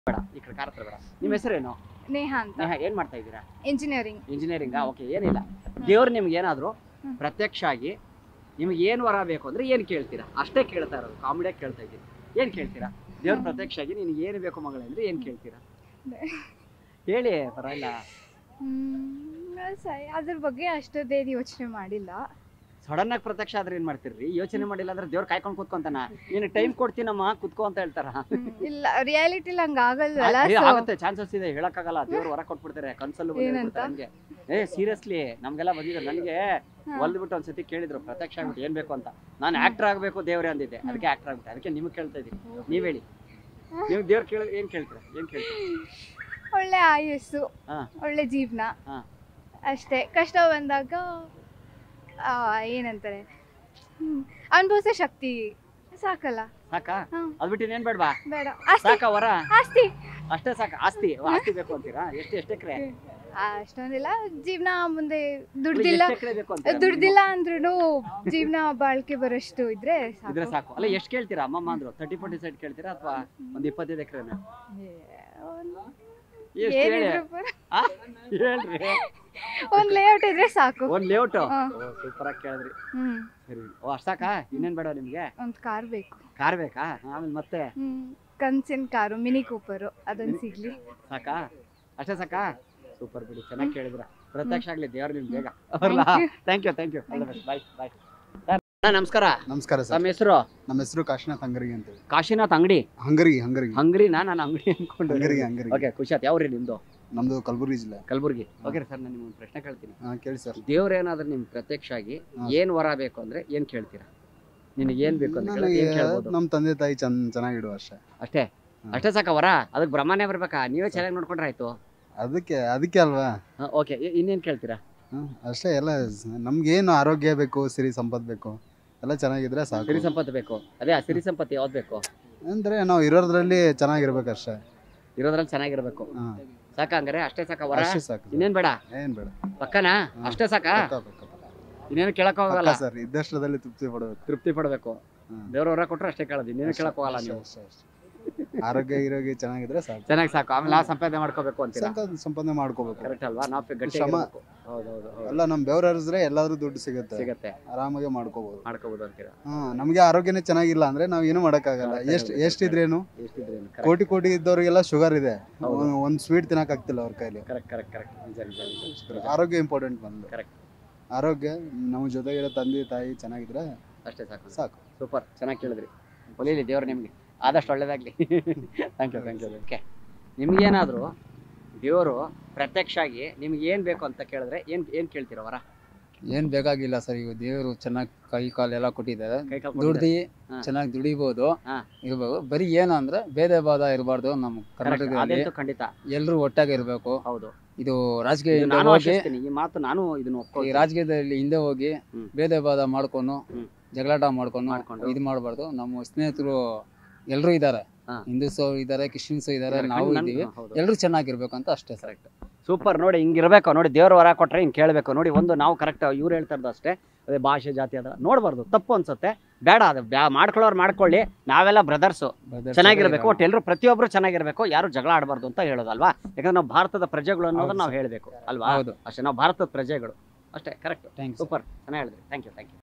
ಬೇಡ ಈ ಕಡೆ ಕಾರ ಹತ್ರ ಬೇಡ ನಿಮ್ಮ ಹೆಸರೇನು ನೇಹ ಅಂತ ನೇಹ ಏನ್ ಮಾಡ್ತಾ ಇದ್ದೀರಾ ಇಂಜಿನಿಯರಿಂಗ್ ಇಂಜಿನಿಯರಿಂಗಾ ಓಕೆ ಏನಿಲ್ಲ ದೇವ್ರು ನಿಮ್ಗೆ ಏನಾದ್ರು ಹ್ಮ್. ಪ್ರತ್ಯಕ್ಷ ಆಗಿ ನಿಮ್ಗೆ ಏನು ವರ ಬೇಕು ಅಂದ್ರೆ ಏನು ಕೇಳ್ತೀರಾ ಅಷ್ಟೇ ಕೇಳ್ತಾ ಇರೋದು ಕಾಮಿಡಿಯಾಗಿ ಕೇಳ್ತಾ ಇದ್ದೀನಿ ಏನು ಕೇಳ್ತೀರಾ ದೇವ್ರ ಪ್ರತ್ಯಕ್ಷ ಆಗಿ ನಿನಗೆ ಏನು ಬೇಕು ಮಗಳೇ ಅಂದ್ರೆ ಏನು ಕೇಳ್ತೀರಾ ಹೇಳಿ ಪರವಾಗಿಲ್ಲ ಸರಿ ಅದ್ರ ಬಗ್ಗೆ ಅಷ್ಟೊಂದೇನು ಯೋಚನೆ ಮಾಡಿಲ್ಲ ಸಡನ್ ಆಗಿ ಪ್ರತ್ಯಕ್ಷ ಆದ್ರೆ ಏನ್ ಮಾಡ್ತೀರಿ ಯೋಚನೆ ಮಾಡಿಲ್ಲ ಅಂದ್ರೆ ದೇವ್ರು ಕಾಯ್ಕೊಂಡು ಕೂತ್ಕೊಂತಾನ ನೀನು ಟೈಮ್ ಕೊಡ್ತೀನಮ್ಮ ಕುತ್ಕೋ ಅಂತ ಹೇಳ್ತಾರ ಹ್ಮ್, ಇಲ್ಲ ರಿಯಾಲಿಟಿಲಿ ಹಂಗ ಆಗಲ್ವಲ್ಲ ಏ, so ಆಗತ್ತೆ ಚಾನ್ಸಸ್ ಇದೆ ಹೇಳಕ್ಕಾಗಲ್ಲ ದೇವ್ರು ಹೊರ ಕೊಟ್ಬಿಡ್ತಾರೆ ಕನ್ಸಲ್ಲೂ ಬಂದು ಏನಂತ? ಹೇಳ್ಬಿಡ್ತಾರೆ ಹಂಗೆ ಏ ಸೀರಿಯಸ್ಲಿ ನಮ್ಗೆಲ್ಲ ಬಂದಿದ್ರು ನನಗೆ ಹಾ. ಹೊಲ್ದ್ಬಿಟ್ಟು ಒಂದ್ಸತಿ ಕೇಳಿದ್ರು ಪ್ರತ್ಯಕ್ಷ ಆಗ್ಬಿಟ್ಟು ಏನ್ ಬೇಕು ಅಂತ ನಾನು ಆಕ್ಟರ್ ಆಗ್ಬೇಕು ದೇವ್ರೆ ಅಂದಿದ್ದೆ ಅದಕ್ಕೆ ಆಕ್ಟರ್ ಆಗ್ಬಿಟ್ಟೆ ಅದಕ್ಕೆ ನಿಮ್ಗೆ ಕೇಳ್ತಾ ಇದ್ದೀನಿ ನೀವ್ ಹೇಳಿ ನೀವು ದೇವ್ರು ಕೇಳ ಏನ್ ಕೇಳ್ತೀರಾ ಏನ್ ಕೇಳ್ತೀರಾ ಒಳ್ಳೆ ಆಯಸ್ಸು ಹಾ. ಒಳ್ಳೆ ಜೀವನ ಹಾ. ಅಷ್ಟೇ ಕಷ್ಟ ಬಂದಾಗ ಆ, ಏನಂತಾರೆ ಅನುಭವಿಸೋ ಶಕ್ತಿ ಸಾಕಲ್ಲ ಸಾಕಾ ಹ್ಮ್. ಅದ್ ಬಿಟ್ಟು ಇನ್ನೇನ್ ಬೇಡ್ವಾ ಬೇಡ ಆಸ್ತಿ ಸಾಕ ವರ ಆಸ್ತಿ ಅಷ್ಟೇ ಸಾಕ ಆಸ್ತಿ ಓ, ಆಸ್ತಿ ಬೇಕು ಅಂತೀರಾ ಎಷ್ಟು ಎಷ್ಟು ಎಕರೆ ಅಷ್ಟೊಂದಿಲ್ಲ ಜೀವನ ಮುಂದೆ ದುಡ್ದಿಲ್ಲ ಎಷ್ಟು ಎಕರೆ ಬೇಕು ಅಂತೀರಾ ದುಡ್ದಿಲ್ಲ ಅಂದ್ರೂ ಜೀವನ ಬಾಳ್ಕೆ ಬರೋಷ್ಟು ಇದ್ರೆ ಇದ್ರೆ ಸಾಕು ಸಾಕು ಅಲ್ಲ ಎಷ್ಟು ಕೇಳ್ತೀರಾ ಅಮ್ಮಮ್ಮ ಅಂದ್ರು ತರ್ಟಿ ಫೋರ್ಟಿ ಸೈಡ್ ಕೇಳ್ತೀರಾ ಅಥವಾ ಒಂದ್ ಇಪ್ಪತ್ತೈದು ಎಕರೆನ ಏ, ಒಂದ್- ಎಷ್ಟು ಹೇಳಿ ಏನಿದ್ರು ಪರ- ಆ? ಹೇಳ್ರಿ ಒಂದ್ ಲೇಔಟ್ ಇದ್ರೆ ಸಾಕು ಒಂದ್ ಲೇಔಟ್ ಹಾ. ಸೂಪರ್ ಆಗಿ ಕೇಳಿದ್ರಿ ಹ್ಮ್ ಸರಿ ಓ ಅಷ್ಟ್ ಸಾಕಾ ಇನ್ನೇನ್ ಬೇಡ ನಿಮ್ಗೆ ಒಂದ್ ಕಾರ್ ಬೇಕು ಕಾರ್ ಬೇಕಾ ಆಮೇಲೆ ಮತ್ತೆ ಹ್ಮ್ ಕನ್ಸಿನ ಕಾರು ಮಿನಿ ಕೂಪರು ಅದೊಂದ್ ಸಿಗ್ಲಿ ಸಾಕಾ ಅಷ್ಟೇ ಸಾಕಾ ಸೂಪರ್ ಬಿಡಿ ಚೆನ್ನಾಗಿ ಕೇಳಿದ್ರ ಪ್ರತ್ಯಕ್ಷ ಆಗ್ಲಿ ದೇವ್ರು ನಿಮ್ ಬೇಗ thank you thank you bye bye ನಮಸ್ಕಾರ ನಮಸ್ಕಾರ ಸರ್ ನಮ್ಮ ಹೆಸರು ನಮ್ಮ ಹೆಸರು ಕಾಶಿನಾಥ್ ಹಂಗರಿಗೆ ಅಂತೇಳಿ ಕಾಶಿನಾಥ್ ಅಂಗಡಿ ಹಂಗರಿ ಹಂಗರಿ ಹಂಗ್ರಿನಾ ನಾನು ಅಂಗಡಿ ಅನ್ಕೊಂಡು ಹಂಗರಿಗೆ ಹಂಗರಿ ಓಕೆ ಖುಷಿ ಆಯ್ತು ಯಾವ್ರಿ ನಿಮ್ದು ನಮ್ದು ಕಲಬುರಗಿ ಜಿಲ್ಲೆ ಕಲಬುರ್ಗಿ ಓಕೆ ಸರ್ ನಾನು ನಿಮ್ಗೆ ಪ್ರಶ್ನೆ ಕೇಳ್ತೀನಿ ಹಾ ಕೇಳಿ ಸರ್ ದೇವ್ರ ಏನಾದ್ರೂ ನಿಮ್ ಪ್ರತ್ಯಕ್ಷ ಆಗಿ ಹಾ. ಏನ್ ವರ ಬೇಕು ಅಂದ್ರೆ ಏನ್ ಕೇಳ್ತೀರಾ ನಿನಗೆ ಏನ್ ಬೇಕು ಅಂತ ಕೇಳಿದ್ರೆ ನನಗೆ ಏನ್ ಕೇಳ್ಬೋದು ನಮ್ಮ ತಂದೆ ತಾಯಿ ಚಂದ ಚೆನ್ನಾಗಿಡುವ ಅಷ್ಟೇ ಅಷ್ಟೇ ಹಾ. ಅಷ್ಟೇ ಸಾಕ ವರ ಅದಕ್ಕೆ ಬ್ರಹ್ಮನೇ ಬರ್ಬೇಕಾ ನೀವೇ ಚೆನ್ನಾಗಿ ನೋಡ್ಕೊಂಡ್ರೆ ಆಯ್ತು ಅದಕ್ಕೆ ಅದಕ್ಕೆ ಅಲ್ವಾ ಓಕೆ ಇನ್ನೇನ್ ಕೇಳ್ತೀರಾ ಹ್ಮ್, ಅಷ್ಟೇ ಎಲ್ಲ ಸ- ನಮ್ಗೇನು ಆರೋಗ್ಯ ಬೇಕು ಸಿರಿ ಸಂಪತ್ ಬೇಕು ಎಲ್ಲ ಚೆನ್ನಾಗಿದ್ರೆ ಸಾಕು ಸಿರಿ ಸಂಪತ್ತು ಬೇಕು ಅದೇ ಆ ಸಿರಿ ಸಂಪತ್ತು ಯಾವ್ದು ಬೇಕು ಅಂದ್ರೆ ನಾವು ಇರೋದ್ರಲ್ಲಿ ಚೆನ್ನಾಗಿರ್ಬೇಕಷ್ಟೇ ಇರೋದ್ರಲ್ಲಿ ಚೆನ್ನಾಗಿರ್ಬೇಕು ಹಾ ಸಾಕ ಹಂಗಾರೆ ಅಷ್ಟೇ ಸಾಕ ವರ ಅಷ್ಟೇ ಸಾಕು ಸರ್. ಇನ್ನೇನ್ ಬೇಡ ಏನ್ ಬೇಡ ಪಕ್ಕನಾ ಹಾ. ಅಷ್ಟೇ ಸಾಕ ಪಕ್ಕ, ಪಕ್ಕ, ಪಕ್ಕ. ಇನ್ನೇನು ಕೇಳಕ್ ಹೋಗಲ್ಲ ಪಕ್ಕ ಸರ್ ಇದ್ದಷ್ಟರಲ್ಲಿ ತೃಪ್ತಿ ಪಡಬೇಕು ತೃಪ್ತಿ ಪಡ್ಬೇಕು ಹ್ಮ್. ದೇವ್ರ ವರ ಕೊಟ್ರೆ ಅಷ್ಟೇ ಕೇಳೋದು ಇನ್ನೇನು ಕೇಳಕ್ ಹೋಗಲ್ಲ ಅಷ್ಟೇ, ನೀವು ಅಷ್ಟೇ, ಅಷ್ಟೇ. ಆರೋಗ್ಯ ಇರೋಗಿ ಚೆನ್ನಾಗಿದ್ರೆ ಸಾಕು ಚೆನ್ನಾಗಿ ಸಾಕು ಆಮೇಲೆ ನಾವು ಸಂಪಾದನೆ ಮಾಡ್ಕೋಬೇಕು ಅಂತೀರಾ ಸಂಪಾದನೆ ಸಂಪಾದನೆ ಮಾಡ್ಕೋಬೇಕು ಕರೆಕ್ಟ್ ಅಲ್ವಾ ನಾವು ಗಟ್ಟಿ ಶ್ರಮ. ಹೌದೌದು ಹೌದು ಎಲ್ಲ ನಮ್ ಬೆವ್ರ ಹರಿಸಿದ್ರೆ ಎಲ್ಲಾದ್ರೂ ದುಡ್ಡು ಸಿಗುತ್ತೆ ಸಿಗತ್ತೆ ಆರಾಮಾಗಿ ಮಾಡ್ಕೋಬಹುದು ಮಾಡ್ಕೋಬಹುದು ಅಂತೀರಾ ಹಾ ನಮ್ಗೆ ಆರೋಗ್ಯನೇ ಚೆನ್ನಾಗಿಲ್ಲ ಅಂದ್ರೆ ನಾವ್ ಏನು ಮಾಡಕ್ಕಾಗಲ್ಲ ಹಾ, ಎಷ್ಟ್ correct. ಎಷ್ಟಿದ್ರೇನು ಎಷ್ಟಿದ್ರೇನು ಕೋಟಿ ಕೋಟಿ ಇದ್ದವ್ರಿಗೆಲ್ಲ ಶುಗರ್ ಇದೆ ಹೌದು. ಒಂದ್- ಒಂದ್ ಸ್ವೀಟ್ ತಿನ್ನಕ್ ಆಗ್ತಿಲ್ಲ ಅವ್ರ ಕೈಲಿ ಕರೆಕ್ಟ್ ಕರೆಕ್ಟ್ ಕರೆಕ್ಟ್ ನಿಜ ನಿಜ ನಿಜ ನಿಜ. ಆರೋಗ್ಯ ಇಂಪಾರ್ಟೆಂಟ್ ಬಂದು Correct. ಆರೋಗ್ಯ ನಮ್ಮ ಜೊತೆಗಿರೋ ತಂದೆ ತಾಯಿ ಚೆನ್ನಾಗಿದ್ರೆ ಅಷ್ಟೇ ಸಾಕು ಸಾಕು ಸೂಪರ್ ಚೆನ್ನಾಗಿ ಕೇಳಿದ್ರಿ ಒಲಿಲಿ ದೇವ್ರು ನಿಮಗೆ ಆದಷ್ಟು ಒಳ್ಳೇದಾಗ್ಲಿ thank you thank you okay ನಿಮ್ಗೇನಾದರೂ ದೇವರು ಪ್ರತ್ಯಕ್ಷ ಆಗಿ ನಿಮ್ಗೆ ಏನು ಬೇಕು ಅಂತ ಕೇಳಿದ್ರೆ ಏನು ಏನು ಕೇಳ್ತೀರ ವರ ಏನ್ ಬೇಕಾಗಿಲ್ಲ ಸರ್ ಈಗ ದೇವರು ಚೆನ್ನಾಗಿ ಕೈ ಕಾಲು ಎಲ್ಲ ಕೊಟ್ಟಿದ್ದಾರೆ ಕೈ ಕಾಲು ದುಡ್ದು ಹಾ. ಚೆನ್ನಾಗಿ ದುಡಿಬಹುದು ಹಾ. ಇರ್ಬೋದು ಬರೀ ಏನಂದ್ರೆ ಭೇದ ಭಾದ ಇರಬಾರ್ದು ನಮ್ಮ ಕರ್ನಾಟಕದಲ್ಲಿ ಅದಂತೂ ಖಂಡಿತ ಎಲ್ಲರೂ ಒಟ್ಟಾಗಿ ಇರಬೇಕು ಹೌದು ಇದು ಇದು ರಾಜಕೀಯದಿಂದ ನಾನು ಹೋಗಿ ಆಶಿಸ್ತೀನಿ ಈ ಮಾತು ನಾನು ಇದನ್ನ ಈ ಒಪ್ಕೊಳ್ತೀನಿ ರಾಜಕೀಯದಲ್ಲಿ ಹಿಂದೆ ಹೋಗಿ ಹ್ಮ್. ಭೇದ ಭಾದ ಮಾಡ್ಕೊಂಡು ಹ್ಮ್. ಜಗಳಾಟ ಮಾಡ್ಕೊಂಡು ಮಾಡ್ಕೊಂಡು. ಇದು ಮಾಡಬಾರ್ದು ನಮ್ಮ ಸ್ನೇಹಿತರು ಎಲ್ಲರೂ ಇದ್ದಾರೆ ಹಾ. ಹಿಂದೂಸ್ ಇದ್ದಾರೆ ಕ್ರಿಶ್ಚಿಯನ್ಸ್ ಇದ್ದಾರೆ ಇದ್ದಾರೆ, ನಾವು ನನ್- ಇದ್ದೀವಿ ಹೌದು. ಎಲ್ಲರೂ ಚೆನ್ನಾಗಿರ್ಬೇಕು ಅಂತ ಅಷ್ಟೇ ಸರ್ ಸೂಪರ್ ನೋಡಿ ಹಿಂಗಿರ್ಬೇಕು ನೋಡಿ ದೇವ್ರ ವರ ಕೊಟ್ರೆ ಹಿಂಗೆ ಕೇಳಬೇಕು ನೋಡಿ ಒಂದು ನಾವು ಕರೆಕ್ಟ್ ಇವ್ರು ಹೇಳ್ತಾ ಇರೋದು ಅಷ್ಟೇ ಅದೇ ಭಾಷೆ ಜಾತಿ ಅದ ನೋಡ್ಬಾರ್ದು ತಪ್ಪು ಅನ್ಸುತ್ತೆ ಬೇಡ ಅದು ಬ್ಯಾ ಮಾಡ್ಕೊಳ್ಳೋರು ಮಾಡ್ಕೊಳ್ಳಿ ನಾವೆಲ್ಲ ಬ್ರದರ್ಸು Brothers ಚೆನ್ನಾಗಿರ್ಬೇಕು ಇರೋಣ. ಒಟ್ಟು ಎಲ್ಲರೂ ಪ್ರತಿಯೊಬ್ರು ಚೆನ್ನಾಗಿರ್ಬೇಕು ಯಾರು ಜಗಳ ಆಡಬಾರ್ದು ಅಂತ ಹೇಳೋದಲ್ವಾ ಯಾಕಂದ್ರೆ ನಾವು ಭಾರತದ ಪ್ರಜೆಗಳು ಅನ್ನೋದನ್ನ ಹೌದು ನಾವು ಹೇಳಬೇಕು ಅಲ್ವಾ ಹೌದು ಅಷ್ಟೇ ನಾವು ಭಾರತದ ಪ್ರಜೆಗಳು ಅಷ್ಟೇ ಕರೆಕ್ಟ್ ಥ್ಯಾಂಕ್ಸ್ ಸೂಪರ್ ಚೆನ್ನಾಗಿ ಹೇಳಿದ್ರಿ ಥ್ಯಾಂಕ್ ಯು ಥ್ಯಾಂಕ್ ಯು